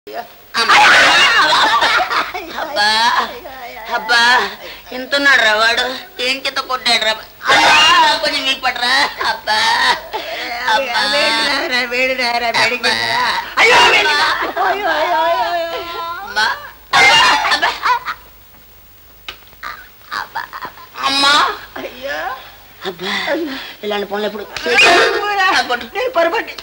అబ్బా అబ్బా ఎంతున్నాడు రా వాడు ఏం కింద కొట్టాడు రా అబ్బా, కొంచెం నీ పట్రా అబ్బా అబ్బా. అయ్యో, వేడిరా. అమ్మా. అబ్బా. అబ్బా. అమ్మా అబ్బా ఇలాంటి పనులు ఎప్పుడు నేను పొరపాటు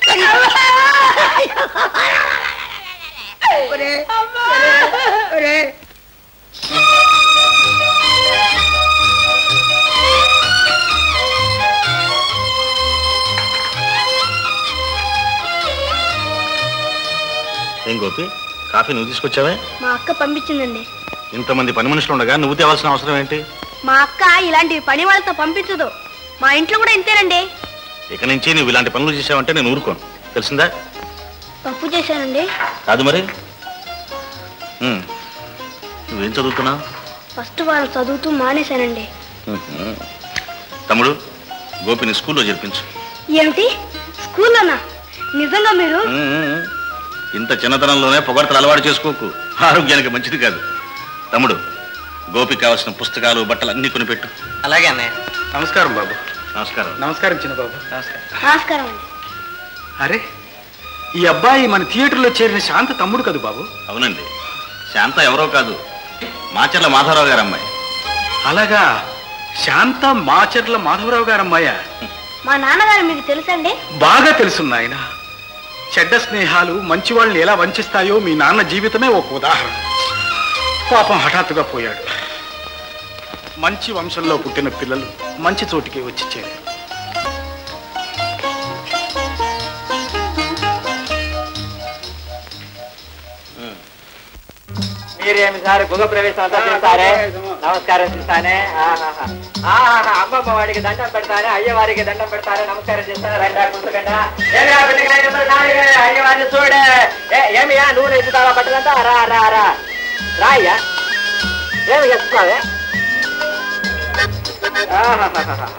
ఏం గోపి కాఫీ నువ్వు తీసుకొచ్చావే మా అక్క పంపించిందండి ఇంతమంది పని మనుషులు ఉండగా నువ్వు తేవాల్సిన అవసరం ఏంటి మా అక్క ఇలాంటి పని వాళ్ళతో పంపించదు మా ఇంట్లో కూడా ఇంతేనండి ఇక నుంచి నువ్వు ఇలాంటి పనులు చేసావంటే నేను ఊరుకోను తెలిసిందా తప్పు చేశానండి కాదు మరి ఉమ్. నువ్వేం చదువుతున్నావు ఫస్ట్ వారం చదువుతూ మానేశానండి ఉహుం. తమ్ముడు గోపిని స్కూల్లో చేర్పించు ఏమిటి స్కూల్లోనా నిజంగా మీరు ఉమ్, ఉమ్. ఇంత చిన్నతనంలోనే పొగడతలు అలవాటు చేసుకోకు ఆరోగ్యానికి మంచిది కాదు తమ్ముడు గోపికి కావాల్సిన పుస్తకాలు బట్టలు అన్ని కొనిపెట్టు అలాగే అన్నయ్య నమస్కారం బాబు నమస్కారం నమస్కారం చిన్న బాబు నమస్కారం నమస్కారం అండి అరే ఈ అబ్బాయి మన థియేటర్లో చేరిన శాంత తమ్ముడు కదా బాబు అవునండి శాంత ఎవరో కాదు మాచర్ల మాధవరావు గారు అమ్మాయి అలాగా శాంత మాచర్ల మాధవరావు గారు అమ్మాయ మా నాన్నగారు మీకు తెలుసండి బాగా తెలుసు నాయన చెడ్డ స్నేహాలు మంచి వాళ్ళని ఎలా వంచిస్తాయో మీ నాన్న జీవితమే ఒక ఉదాహరణ పాపం హఠాత్తుగా పోయాడు మంచి వంశంలో పుట్టిన పిల్లలు మంచి చోటికి వచ్చి చేరారు మీరేమి సార్ గుగ ప్రవేశం అంతా చేస్తారే నమస్కారం చేస్తానే ఆహాహా. ఆహాహా. అమ్మమ్మ వాడికి దండం పెడతానే అయ్య వారికి దండం పెడతానే నమస్కారం చేస్తానే రండా కూర్చోకండా ఏమిరా పిల్లకాయ నెంబర్ నాలుగు అయ్య వారిని చూడే ఏ, ఏమియా నూనె ఎత్తుతావా పట్టదంతా రా రా రా రా అయ్యా ఏమి చేస్తున్నావే ఆహాహాహా.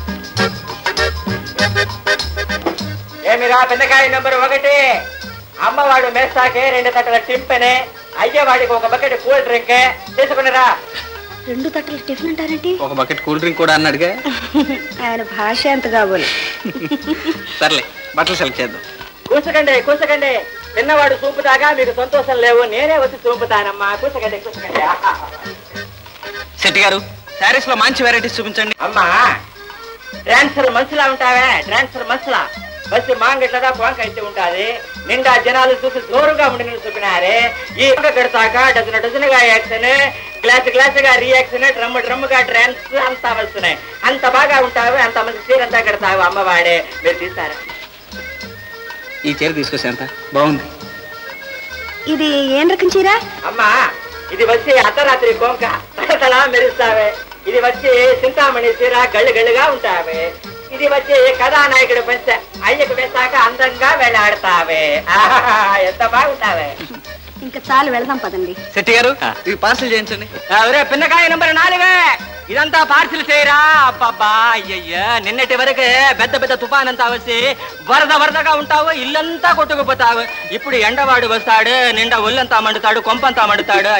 ఏమిరా పిల్లకాయ నెంబర్ ఒకటి అమ్మవాడు మేస్తాకే రెండు తట్టల టింపెనే అయ్యవాడికి ఒక బకెట్ కూల్ డ్రింక్ తీసుకునిరా రెండు తట్టలు టిఫిన్ అంటారేంటి ఒక బకెట్ కూల్ డ్రింక్ కూడా అన్నాడుగా ఆయన భాష ఎంత కాబోలు సర్లే బట్టలు సెలెక్ట్ చేద్దాం కూసకండి కూసకండి చిన్నవాడు చూపుతాగా మీకు సంతోషం లేవు నేనే వచ్చి చూపుతానమ్మా కూసకండి కూసకండి శెట్టి గారు శారీస్ లో మంచి వెరైటీస్ చూపించండి అమ్మా ట్రాన్స్ఫర్ మనుషులా ఉంటావే ట్రాన్స్ఫర్ మనుషులా బస్సు మాంగట్లదా కోంక అయితే ఉంటాది నిండా జనాలు చూసి జోరుగా ఉండి చూపినారే ఈ ఇంక కడతాక డజన్ డజన్గా యాక్షన్ గ్లాస్ గ్లాస్ గా రియాక్షన్ డ్రమ్ డ్రమ్ గా ట్రాన్స్ అంతా వస్తున్నాయి అంత బాగా ఉంటావు అంత మంచి చీర అంతా కడతావు అమ్మవాడే మీరు తీస్తారా ఈ చీర తీసుకొస్తే ఎంత బాగుంది ఇది ఏం రకం చీర అమ్మా ఇది వచ్చి అర్ధరాత్రి కోంక తలతలా మెరుస్తావే ఇది వచ్చి చింతామణి చీర గళ్ళు గళ్ళుగా ఉంటావే ఇది వచ్చి కథానాయకుడు పెంచ అయ్యకు వేసాక అందంగా వెళ్ళాడతావే ఆహాహా, ఎంత బాగుంటావే ఇంకా చాలు వెళ్దాం పదండి శెట్టి గారు ఇది పార్సిల్ చేయించండి ఒరే పిన్నకాయ నెంబర్ నాలుగే ఇదంతా పార్సిల్ చేయరా అబ్బబ్బా అయ్యయ్యా నిన్నటి వరకు పెద్ద పెద్ద తుఫాన్ అంతా వచ్చి వరద వరదగా ఉంటావు ఇల్లంతా కొట్టుకుపోతావు ఇప్పుడు ఎండవాడు వస్తాడు నిండా ఒళ్ళంతా మండుతాడు కొంపంతా మండుతాడు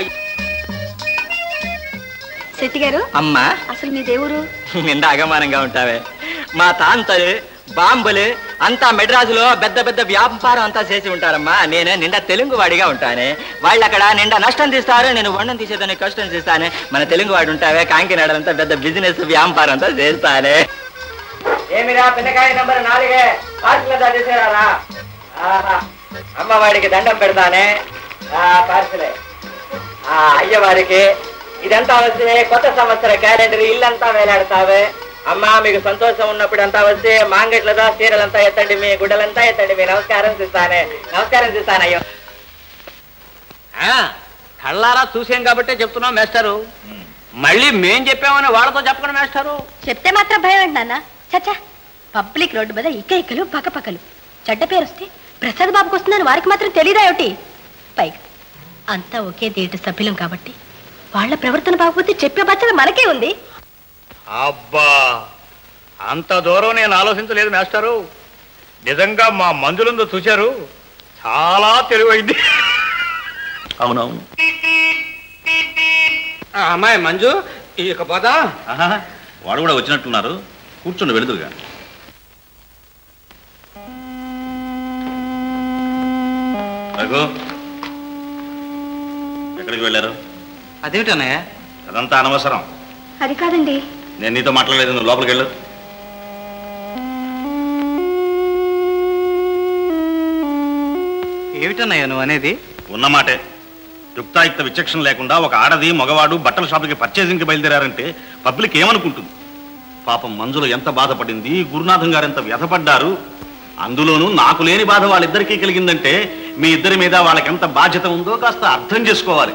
శెట్టి గారు అమ్మా అసలు మీ దేవురు నిండా అగమానంగా ఉంటావే మా తాంతలు బాంబులు అంతా మెడ్రాసులో పెద్ద పెద్ద వ్యాపారం అంతా చేసి ఉంటారమ్మా నేను నిండా తెలుగు వాడిగా ఉంటానే వాళ్ళు అక్కడ నిండా నష్టం తీస్తారు నేను వండం తీసేదాన్ని కష్టం చేస్తానే మన తెలుగు వాడు ఉంటావే కాంకినాడంతా పెద్ద బిజినెస్ వ్యాపారం అంతా చేస్తానే ఏమిరా పిల్లకాయ నంబర్ నాలుగే పార్సల్ తీసేరారా అమ్మవాడికి దండం పెడతానే పార్సలే అయ్యవారికి ఇదంతా వచ్చి కొత్త సంవత్సర క్యాలెండర్ ఇల్లంతా వేలాడతావే అమ్మా మీకు సంతోషం ఉన్నప్పుడు అంతా వచ్చి మాంగట్లదా చీరలంతా ఎత్తండి మీ గుడ్డలంతా ఎత్తండి మీ నమస్కారం చేస్తానే నమస్కారం చేస్తాను అయ్యో కళ్ళారా చూసాం కాబట్టే చెప్తున్నాం మేస్టారు మళ్ళీ మేం చెప్పామని వాళ్ళతో చెప్పకండి మేస్టారు చెప్తే మాత్రం భయం ఏంటి నాన్న చచ్చా పబ్లిక్ రోడ్డు మీద ఇక్క ఇక్కలు పక్కపక్కలు చెడ్డ పేరు వస్తే ప్రసాద్ బాబుకి వస్తుందని వారికి మాత్రం తెలీదా ఏమిటి పైగా అంతా ఒకే థియేటర్ సభ్యులం కాబట్టి వాళ్ళ ప్రవర్తన బాగపోతే చెప్పే బాధ్యత మనకే ఉంది అబ్బా అంత దూరం నేను ఆలోచించలేదు మాస్టారు నిజంగా మా మందులందు చూశారు చాలా తెలివైంది అవునవును అమ్మాయి మంజు ఇక పోదా ఆహా, వాడు కూడా వచ్చినట్టున్నారు కూర్చోండి వెళుదురుగా రఘు ఎక్కడికి వెళ్ళారు అదేమిటన్నయ్య అదంతా అనవసరం అది కాదండి నేను నీతో మాట్లాడలేదు నువ్వు లోపలికి వెళ్ళు ఏమిటన్నయ్య నువ్వు అనేది ఉన్నమాటే యుక్తాయుక్త విచక్షణ లేకుండా ఒక ఆడది మగవాడు బట్టల షాపుకి పర్చేసింగ్కి బయలుదేరారంటే పబ్లిక్ ఏమనుకుంటుంది పాపం మంజుల ఎంత బాధపడింది గురునాథం గారు ఎంత వ్యధపడ్డారు అందులోనూ నాకు లేని బాధ వాళ్ళిద్దరికీ కలిగిందంటే మీ ఇద్దరి మీద వాళ్ళకి ఎంత బాధ్యత ఉందో కాస్త అర్థం చేసుకోవాలి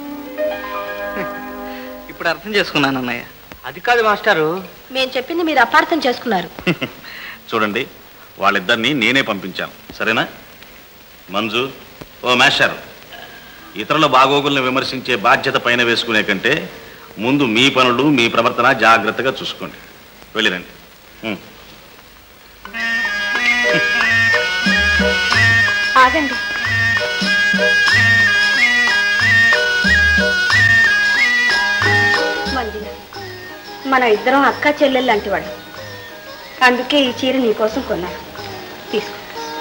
ఇప్పుడు అర్థం చేసుకున్నాను అన్నయ్య అది కాదు మాస్టారు మేము చెప్పింది మీరు అపార్థం చేసుకున్నారు చూడండి వాళ్ళిద్దరిని నేనే పంపించాను సరేనా మంజు ఓ మేషర్ ఇతరుల బాగోగుల్ని విమర్శించే బాధ్యత పైన వేసుకునే కంటే ముందు మీ పనులు మీ ప్రవర్తన జాగ్రత్తగా చూసుకోండి వెళ్ళిరండి ఉం. ఆగండి మందిర మన ఇద్దరం అక్క చెల్లెళ్ళు లాంటి వాళ్ళు అందుకే ఈ చీర నీకోసం కొన్నాను తీసుకో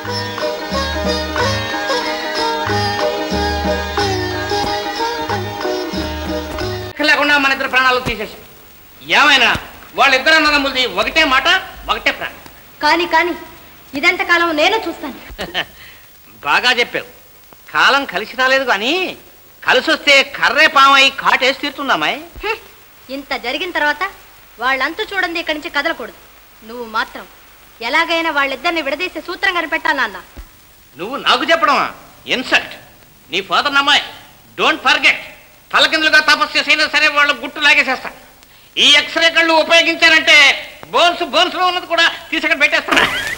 లేకుండా మన ఇద్దరు ప్రాణాలు తీసేసాం ఏమైనా వాళ్ళిద్దరు అన్నదమ్ములది ఒకటే మాట ఒకటే ప్రాణం కానీ కానీ ఇదంత కాలం నేనే చూస్తాను బాగా చెప్పావు కాలం కలిసి రాలేదు కానీ కలిసి వస్తే కర్రే పామై కాటేసి తీరుతుందామాయ్ హ్మ్. ఇంత జరిగిన తర్వాత వాళ్ళంతు చూడండి ఇక్కడి నుంచి కదలకూడదు నువ్వు మాత్రం ఎలాగైనా వాళ్ళిద్దరిని విడదీసే సూత్రం కనిపెట్టాలన్న నువ్వు నాకు చెప్పడమా ఇన్సల్ట్ నీ ఫాదర్ నమ్మాయి డోంట్ ఫర్గెట్ తలకిందులుగా తపస్సు చేసైనా సరే వాళ్ళు గుట్టు లాగేసేస్తా ఈ ఎక్స్రే కళ్ళు ఉపయోగించారంటే బోన్స్ బోన్స్ లో ఉన్నది కూడా తీసుకొని పెట్టేస్తా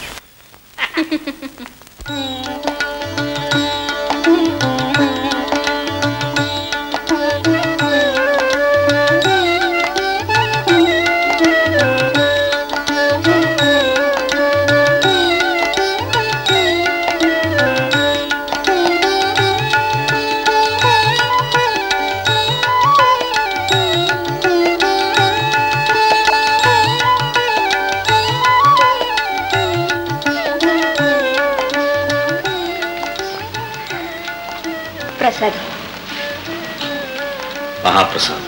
ప్రసాద్ మహాప్రసాద్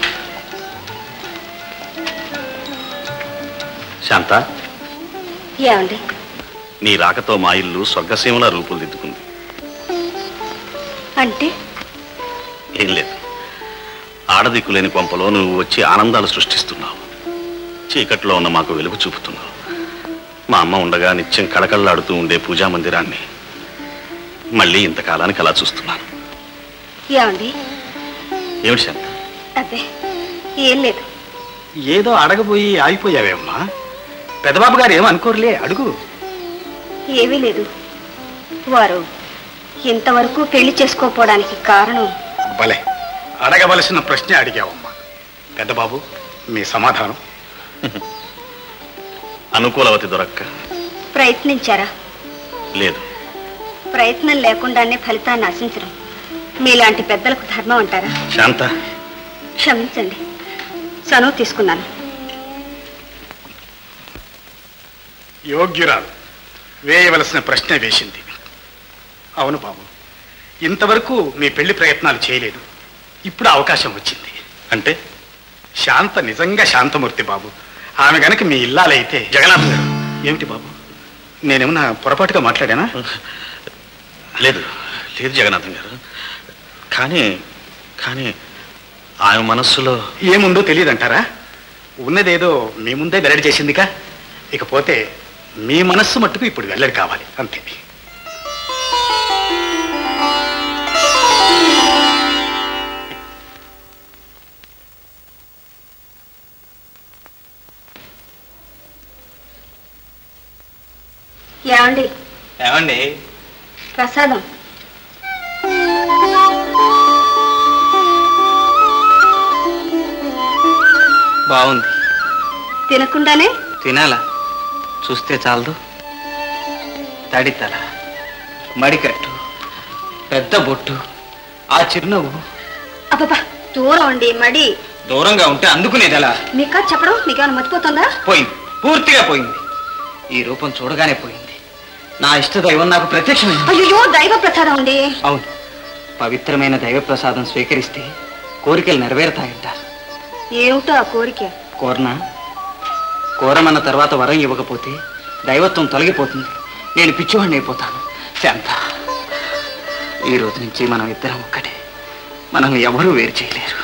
శాంత ఏమండి నీ రాకతో మా ఇల్లు స్వర్గసీమలా రూపుదిద్దుకుంది అంటే ఏం లేదు ఆడదిక్కులేని కొంపలో నువ్వు వచ్చి ఆనందాలు సృష్టిస్తున్నావు చీకట్లో ఉన్న మాకు వెలుగు చూపుతున్నావు మా అమ్మ ఉండగా నిత్యం కళకళలాడుతూ ఉండే పూజా మందిరాన్ని మళ్ళీ ఇంతకాలానికి అలా చూస్తున్నాను ఏమండి ఏమిటి శాంత అదే ఏం లేదు ఏదో అడగబోయి ఆగిపోయావేమ్మా పెదబాబు గారు ఏమనుకోరులే అడుగు ఏమీ లేదు వారు ఇంతవరకు పెళ్లి చేసుకోకపోవడానికి కారణం భలే అడగవలసిన ప్రశ్నే అడిగావమ్మా పెద్దబాబు మీ సమాధానం అనుకూలవతి దొరక్క ప్రయత్నించారా లేదు ప్రయత్నం లేకుండానే ఫలితాన్ని ఆశించడం మీలాంటి పెద్దలకు ధర్మం అంటారా శాంత క్షమించండి చనువు తీసుకున్నాను యోగ్యురాలు వేయవలసిన ప్రశ్నే వేసింది అవును బాబు ఇంతవరకు మీ పెళ్లి ప్రయత్నాలు చేయలేదు ఇప్పుడు అవకాశం వచ్చింది అంటే శాంత నిజంగా శాంతమూర్తి బాబు ఆమె గనక మీ ఇల్లాలైతే జగన్నాథ్ గారు ఏమిటి బాబు నేనేమన్నా పొరపాటుగా మాట్లాడానా లేదు లేదు జగన్నాథం గారు కానీ కానీ ఆయన మనస్సులో ఏముందో తెలియదంటారా ఉన్నదేదో మీ ముందే వెల్లడి చేసిందిగా ఇకపోతే మీ మనస్సు మట్టుకు ఇప్పుడు వెల్లడి కావాలి అంతే ఏమండి ఏమండి ప్రసాదం బాగుంది తినకుండానే తినాలా చూస్తే చాలదు తడితల మడికట్టు పెద్ద బొట్టు ఆ చిరునవ్వు అబ్బబ్బా దూరం అండి మడి దూరంగా ఉంటే అందుకునేది ఎలా మీకు చెప్పడం మీకేమైనా మర్చిపోతుందా పోయింది పూర్తిగా పోయింది ఈ రూపం చూడగానే పోయింది నా ఇష్ట దైవం నాకు ప్రత్యక్షమైంది అయ్యో దైవ ప్రసాదం అండి అవును పవిత్రమైన దైవ ప్రసాదం స్వీకరిస్తే కోరికలు నెరవేరుతాయంటారు ఏమిటో ఆ కోరిక కోరనా కోరమన్న తర్వాత వరం ఇవ్వకపోతే దైవత్వం తొలగిపోతుంది నేను పిచ్చివాడిని అయిపోతాను శాంత ఈ రోజు నుంచి మనం ఇద్దరం ఒక్కటే మనం ఎవరూ వేరు చేయలేరు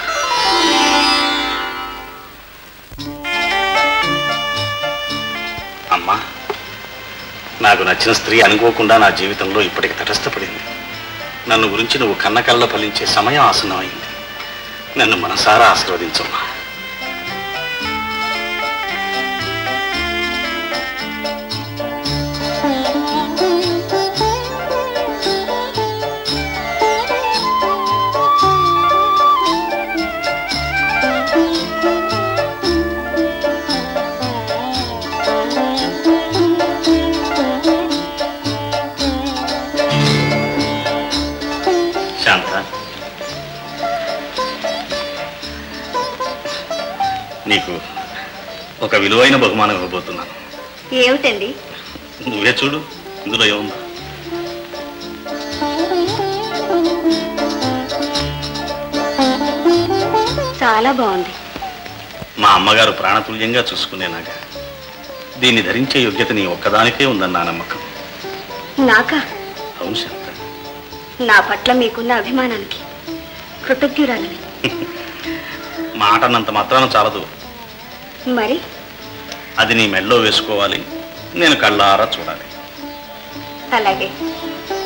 అమ్మా నాకు నచ్చిన స్త్రీ అనుకోకుండా నా జీవితంలో ఇప్పటికి తటస్థపడింది నన్ను గురించి నువ్వు కన్న కళ్ళ ఫలించే సమయం ఆసన్నమైంది నన్ను మనసారా ఆశీర్వదించమ్మా శాంత నీకు ఒక విలువైన బహుమానం ఇవ్వబోతున్నాను ఏమిటండి నువ్వే చూడు ఇందులో ఏముందో చాలా బాగుంది మా అమ్మగారు ప్రాణతుల్యంగా చూసుకునేనాగా దీన్ని ధరించే యోగ్యత నీ ఒక్కదానికే ఉందన్న నా నమ్మకం నాకా అవును శాంత నా పట్ల మీకున్న అభిమానానికి కృతజ్ఞురాలని మాట అన్నంత మాత్రాన చాలదు మరి అది నీ మెడలో వేసుకోవాలి నేను కళ్ళారా చూడాలి అలాగే